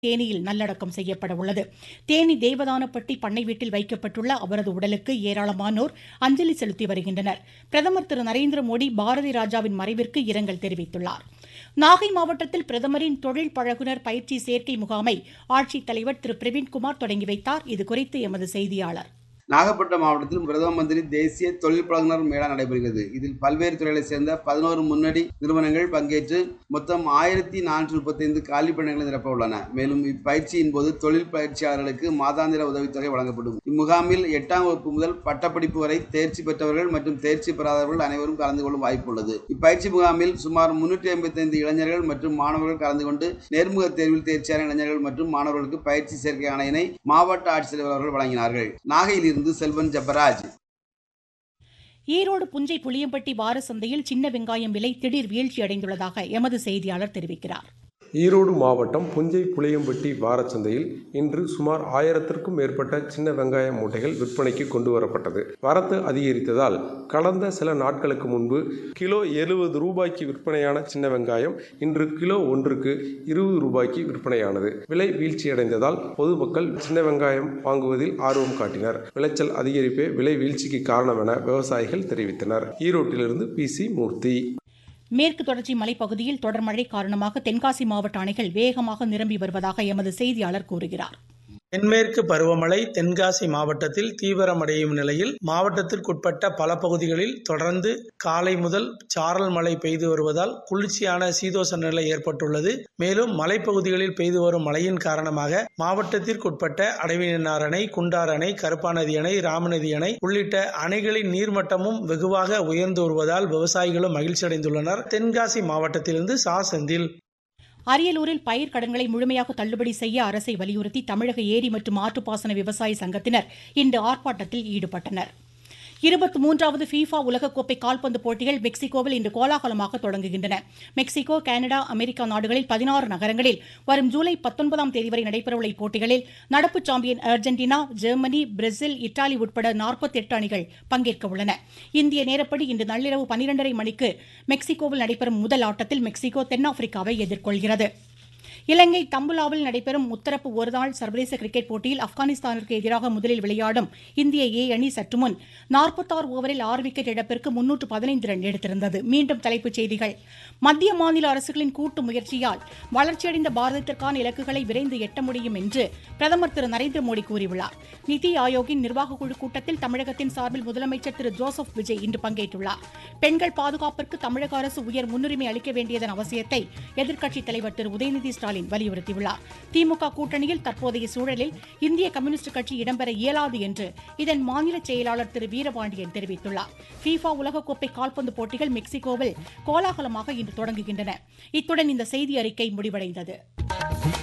தேனியில் நல்லடக்கம் செய்யப்பட உள்ளது தேனி தேவதானப்பட்டி பண்ணை வீட்டில் வைக்கப்பட்டுள்ள அவரது உடலுக்கு ஏராளமானோர் அஞ்சலி செலுத்தி வருகின்றனர் பிரதமர் திரு நரேந்திர மோடி பாரதி ராஜாவின் மறைவிற்கு இரங்கல் தெரிவித்துள்ளார் நாகை மாவட்டத்தில் பிரதமரின் தொழில் பழகுனர் பயிற்சி சேர்க்கை முகாமை ஆட்சித்தலைவர் திரு பிரவீன்குமார் தொடங்கி வைத்தார் இதுகுறித்து எமது செய்தியாளர் நாகப்பட்டினம் மாவட்டத்தில் பிரதம மந்திரி தேசிய தொழில் பழகுனர் மேளா நடைபெறுகிறது இதில் பல்வேறு துறைகளைச் சேர்ந்த பதினோரு முன்னணி நிறுவனங்கள் பங்கேற்று மொத்தம் ஆயிரத்தி நானூற்றி முப்பத்தைந்து காலி பணிகளை நிரப்ப உள்ளன மேலும் இப்பயிற்சியின் போது தொழில் பயிற்சியாளர்களுக்கு மாதாந்திர உதவித்தொகை வழங்கப்படும் இம்முகாமில் எட்டாம் வகுப்பு முதல் பட்டப்படிப்பு வரை தேர்ச்சி பெற்றவர்கள் மற்றும் தேர்ச்சி பெறாதவர்கள் அனைவரும் கலந்து கொள்ளும் வாய்ப்பு உள்ளது இப்பயிற்சி முகாமில் சுமார் முன்னூற்றி ஐம்பத்தைந்து இளைஞர்கள் மற்றும் மாணவர்கள் கலந்து கொண்டு நேர்முக தேர்வில் தேர்ச்சியான இளைஞர்கள் மற்றும் மாணவர்களுக்கு பயிற்சி சேர்க்கை ஆணையினை மாவட்ட ஆட்சித்தலைவர் அவர்கள் வழங்கினார்கள் நாகையில் இருந்து செல்வன் ஜப்பராஜ் ஈரோடு புஞ்சை புளியம்பட்டி வார சந்தையில் சின்ன வெங்காயம் விலை திடீர் வீழ்ச்சி அடைந்துள்ளதாக எமது செய்தியாளர் தெரிவிக்கிறார் ஈரோடு மாவட்டம் புஞ்சை புளியம்பட்டி வாரச்சந்தையில் இன்று சுமார் ஆயிரத்திற்கும் மேற்பட்ட சின்ன வெங்காய மூட்டைகள் விற்பனைக்கு கொண்டு வரப்பட்டது வரத்து அதிகரித்ததால் கடந்த சில நாட்களுக்கு முன்பு கிலோ எழுபது ரூபாய்க்கு விற்பனையான சின்ன வெங்காயம் இன்று கிலோ ஒன்றுக்கு இருபது ரூபாய்க்கு விற்பனையானது விலை வீழ்ச்சியடைந்ததால் பொதுமக்கள் சின்ன வெங்காயம் வாங்குவதில் ஆர்வம் காட்டினர் விளைச்சல் அதிகரிப்பே விலை வீழ்ச்சிக்கு காரணம் என விவசாயிகள் தெரிவித்தனர் ஈரோட்டிலிருந்து பி சி மூர்த்தி மேற்கு தொடர்ச்சி மலைப்பகுதியில் தொடர் மழை காரணமாக தென்காசி மாவட்ட அணைகள் வேகமாக நிரம்பி வருவதாக எமது செய்தியாளர் கூறுகிறார் தென்மேற்கு பருவமழை தென்காசி மாவட்டத்தில் தீவிரமடையும் நிலையில் மாவட்டத்திற்குட்பட்ட பல பகுதிகளில் தொடர்ந்து காலை முதல் சாரல் மழை பெய்து வருவதால் குளிர்ச்சியான சீதோச நிலை ஏற்பட்டுள்ளது மேலும் மலைப்பகுதிகளில் பெய்து வரும் மழையின் காரணமாக மாவட்டத்திற்குட்பட்ட அடைவினார் அணை குண்டார் அணை கருப்பாநதி அணை ராமநதி அணை உள்ளிட்ட அணைகளின் நீர்மட்டமும் வெகுவாக உயர்ந்து வருவதால் விவசாயிகளும் மகிழ்ச்சி அடைந்துள்ளனர் தென்காசி மாவட்டத்திலிருந்து சா செந்தில் அரியலூரில் பயிர் கடன்களை முழுமையாக தள்ளுபடி செய்ய அரசை வலியுறுத்தி தமிழக ஏரி மற்றும் ஆற்றுப்பாசன விவசாய சங்கத்தினர் இன்று ஆர்ப்பாட்டத்தில் ஈடுபட்டனர் இருபத்தி மூன்றாவது ஃபீஃபா உலகக்கோப்பை கால்பந்து போட்டிகள் மெக்சிகோவில் இன்று கோலாகலமாக தொடங்குகின்றன மெக்சிகோ கனடா அமெரிக்கா நாடுகளில் பதினாறு நகரங்களில் வரும் ஜூலை பத்தொன்பதாம் தேதி வரை நடைபெறவுள்ள இப்போட்டிகளில் நடப்பு champion Argentina Germany Brazil Italy உட்பட நாற்பத்தி எட்டு அணிகள் பங்கேற்க உள்ளன இந்திய நேரப்படி இன்று நள்ளிரவு பனிரெண்டரை மணிக்கு மெக்சிகோவில் நடைபெறும் முதல் ஆட்டத்தில் மெக்சிகோ தென்னாப்பிரிக்காவை எதிர்கொள்கிறது இலங்கை தம்புலாவில் நடைபெறும் முத்தரப்பு ஒருநாள் சர்வதேச கிரிக்கெட் போட்டியில் ஆப்கானிஸ்தானிற்கு எதிராக முதலில் விளையாடும் இந்திய ஏ அணி சற்று முன் நாற்பத்தாறு ஓவரில் ஆறு விக்கெட் இழப்பிற்கு முன்னூற்று பதினைந்து ரன் எடுத்திருந்தது மீண்டும் தலைப்புச் செய்திகள் மத்திய மாநில அரசுகளின் கூட்டு முயற்சியால் வளர்ச்சியடைந்த பாரதத்திற்கான இலக்குகளை விரைந்து எட்ட முடியும் என்று பிரதமர் திரு நரேந்திர மோடி கூறியுள்ளார் நிதி ஆயோக்கின் நிர்வாக குழு கூட்டத்தில் தமிழகத்தின் சார்பில் முதலமைச்சர் திரு ஜோசப் விஜய் இன்று பங்கேற்றுள்ளார் பெண்கள் பாதுகாப்பிற்கு தமிழக அரசு உயர் முன்னுரிமை அளிக்க வேண்டியதன் அவசியத்தை எதிர்க்கட்சித் தலைவர் திரு உதயநிதி ஸ்டாலின் வலியுறுத்தியுள்ளார் திமுக கூட்டணியில் தற்போதைய சூழலில் இந்திய கம்யூனிஸ்ட் கட்சி இடம்பெற இயலாது என்று இதன் மாநில செயலாளர் திரு வீரபாண்டியன் தெரிவித்துள்ளார் ஃபீஃபா உலகக்கோப்பை கால்பந்து போட்டிகள் மெக்சிகோவில் கோலாகலமாக இன்று தொடங்குகின்றன இத்துடன் இந்த செய்தி அறிக்கை முடிவடைந்தது